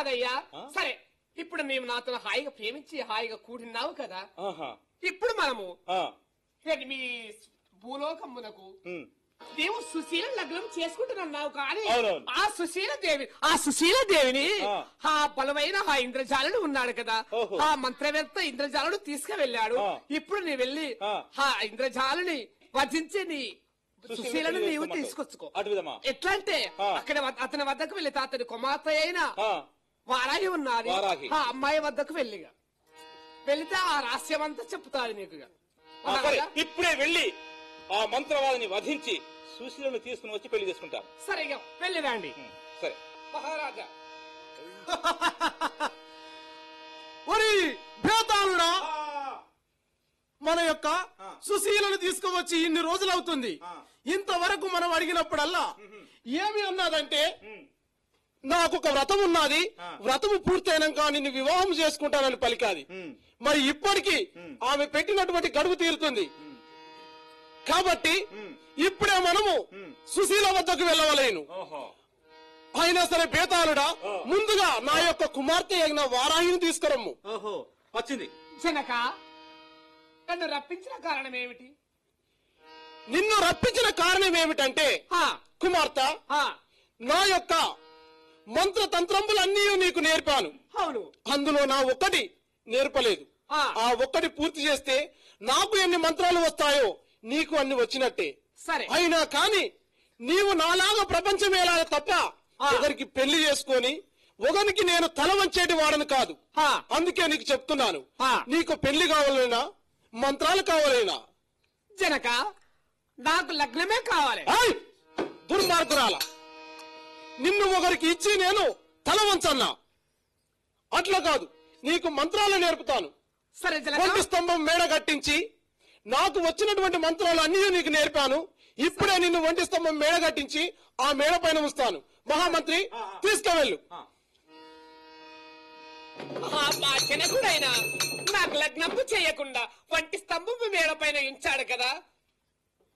కాదయ్యా సరే ఇప్పుడు నీవు నాతో హాయిగా ప్రేమించి హాయిగా కూడినావు కదా ఆహా ఇప్పుడు మనము ఆ, ఏంటి మీ భూలోకమునకు ఉమ్. నీవు సుశీల లగ్నం చేసుకుంటున్నావు కానీ అవునవును. ఆ సుశీల దేవి ఆ సుశీల దేవిని ఆ. ఆ బలమైన ఆ ఇంద్రజాలుడు ఉన్నాడు కదా ఓహో. ఆ మంత్రవేత్త ఇంద్రజాలుడు తీసుకువెళ్ళాడు ఆ. ఇప్పుడు నీ వెళ్ళి ఆ. ఆ ఇంద్రజాలుని వధించి నీ సుశీలను సుశీలను నీవు చేసుకోమంటావు. తీసుకొచ్చుకో అటు విధమా ఎట్లా అంటే ఆ. అక్కడ వద్ద- అతని వద్దకు వెళ్ళి అతని కుమార్తె అయిన ఆ, వారాహి ఉన్నది వారాహి. ఆ అమ్మాయి వద్దకు వెళ్ళిగా వెళితే ఆ రహస్యం అంతా చెప్తారు నీకు ఇక. ఆ, సరే అలాగా? ఇప్పుడే వెళ్ళి ఆ మంత్రవాదిని వధించి సుశీలను తీసుకుని వచ్చి పెళ్లి చేసుకుంటాను సరే ఇక వెళ్ళిరండి ఉమ్, సరే మహారాజా ఒరి భేతాళుడా మన యొక్క సుశీలను తీసుకువచ్చి ఇన్ని రోజులు అవుతుంది ఇంతవరకు మనం అడిగినప్పుడల్లా ఏమి అన్నదంటే నాకు ఒక వ్రతం ఉన్నది వ్రతము పూర్తయినాక నిన్ను వివాహం చేసుకుంటానని పలికాది మరి ఇప్పటికి ఆమె పెట్టినటువంటి గడువు తీరుతుంది కాబట్టి ఇప్పుడే మనము సుశీల వద్దకు వెళ్ళవలేను ఓహో అయినా సరే బేతాళుడా ముందుగా నా యొక్క కుమార్తె అయిన వారాహిని తీసుకురమ్ము ఓహో వచ్చింది జనక నన్ను రప్పించిన కారణం ఏమిటి నిన్ను రప్పించిన కారణం ఏమిటంటే హా, కుమార్తె హా, నా యొక్క మంత్ర తంత్రములన్నీ నీకు నేర్పాను అవును అందులో నా ఒక్కటి నేర్పలేదు ఆ. ఆ ఒక్కటి పూర్తి చేస్తే నాకు ఎన్ని మంత్రాలు వస్తాయో నీకు అన్ని వచ్చినట్టే సరే అయినా కాని నీవు నాలాగా ప్రపంచమేలా తప్ప ఆ. ఒకరికి పెళ్లి చేసుకొని ఒకరికి నేను తల వంచేటి వాడను కాదు హా, అందుకే నీకు చెప్తున్నాను ఆ. నీకు పెళ్లి కావాలైనా మంత్రాలు కావాలైనా జనక నాకు లగ్నమే కావాలి ఏయ్! దుర్మార్గురాల నిన్ను ఒకరికి ఇచ్చి నేను తల వంచన్నా అట్లా కాదు నీకు మంత్రాలు నేర్పుతాను సరే జనక ఒంటి స్తంభం మేడ కట్టించి నాకు వచ్చినటువంటి మంత్రాలు అన్నీ నీకు నేర్పాను ఇప్పుడే నిన్ను ఒంటి స్తంభం మేడ కట్టించి ఆ మేడ పైన ఉంచుతాను మహామంత్రి తీసుకువెళ్ళు ఆ మా జనకుడైనా నాకు లగ్నము చేయకుండా వంటి స్తంభము మేడ పైన ఉంచాడు కదా